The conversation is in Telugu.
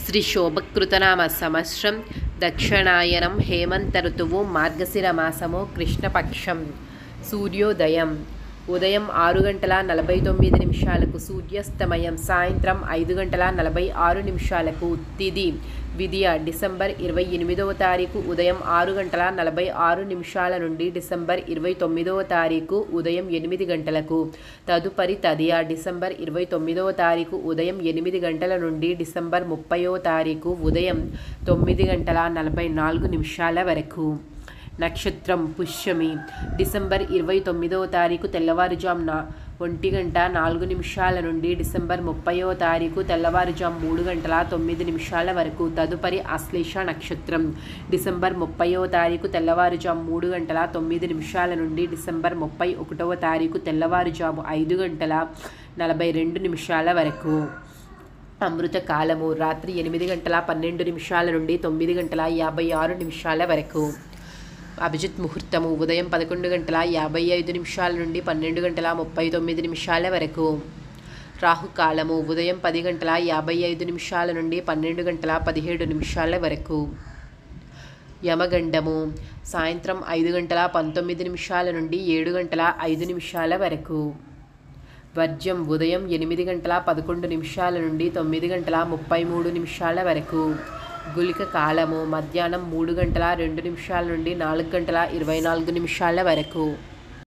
శ్రీ శోభకృతనామ సంవత్సరం దక్షిణాయనం హేమంత ఋతువు మార్గశిర మాసము కృష్ణపక్షం సూర్యోదయం ఉదయం ఆరు గంటల నలభై తొమ్మిది నిమిషాలకు సూర్యాస్తమయం సాయంత్రం ఐదు గంటల నలభై ఆరు నిమిషాలకు తిది విధియ డిసెంబర్ ఇరవై ఎనిమిదవ తారీఖు ఉదయం ఆరు గంటల నలభై ఆరు నిమిషాల నుండి డిసెంబర్ ఇరవై తొమ్మిదవ తారీఖు ఉదయం ఎనిమిది గంటలకు తదుపరి తదియ డిసెంబర్ ఇరవై తొమ్మిదవ తారీఖు ఉదయం ఎనిమిది గంటల నుండి డిసెంబర్ ముప్పైవ తారీఖు ఉదయం తొమ్మిది గంటల నలభై నాలుగు నిమిషాల వరకు నక్షత్రం పుష్యమి డిసెంబర్ ఇరవై తొమ్మిదవ తారీఖు తెల్లవారుజామున ఒంటి గంట నాలుగు నిమిషాల నుండి డిసెంబర్ ముప్పైవ తారీఖు తెల్లవారుజాము మూడు గంటల తొమ్మిది నిమిషాల వరకు తదుపరి ఆశ్లేష నక్షత్రం డిసెంబర్ ముప్పైవ తారీఖు తెల్లవారుజాము మూడు గంటల తొమ్మిది నిమిషాల నుండి డిసెంబర్ ముప్పై ఒకటవ తారీఖు తెల్లవారుజాము ఐదు గంటల నలభై రెండు నిమిషాల వరకు అమృత కాలము రాత్రి ఎనిమిది గంటల పన్నెండు నిమిషాల నుండి తొమ్మిది గంటల యాభై ఆరు నిమిషాల వరకు అభిజిత్ ముహూర్తము ఉదయం పదకొండు గంటల యాభై ఐదు నిమిషాల నుండి పన్నెండు గంటల ముప్పై తొమ్మిది నిమిషాల వరకు రాహుకాలము ఉదయం పది గంటల యాభై ఐదు నిమిషాల నుండి పన్నెండు గంటల పదిహేడు నిమిషాల వరకు యమగండము సాయంత్రం ఐదు గంటల పంతొమ్మిది నిమిషాల నుండి ఏడు గంటల ఐదు నిమిషాల వరకు వర్జ్యం ఉదయం ఎనిమిది గంటల పదకొండు నిమిషాల నుండి తొమ్మిది గంటల ముప్పై మూడు నిమిషాల వరకు గులిక కాలము మధ్యాహ్నం మూడు గంటల రెండు నిమిషాల నుండి నాలుగు గంటల ఇరవై నాలుగు నిమిషాల వరకు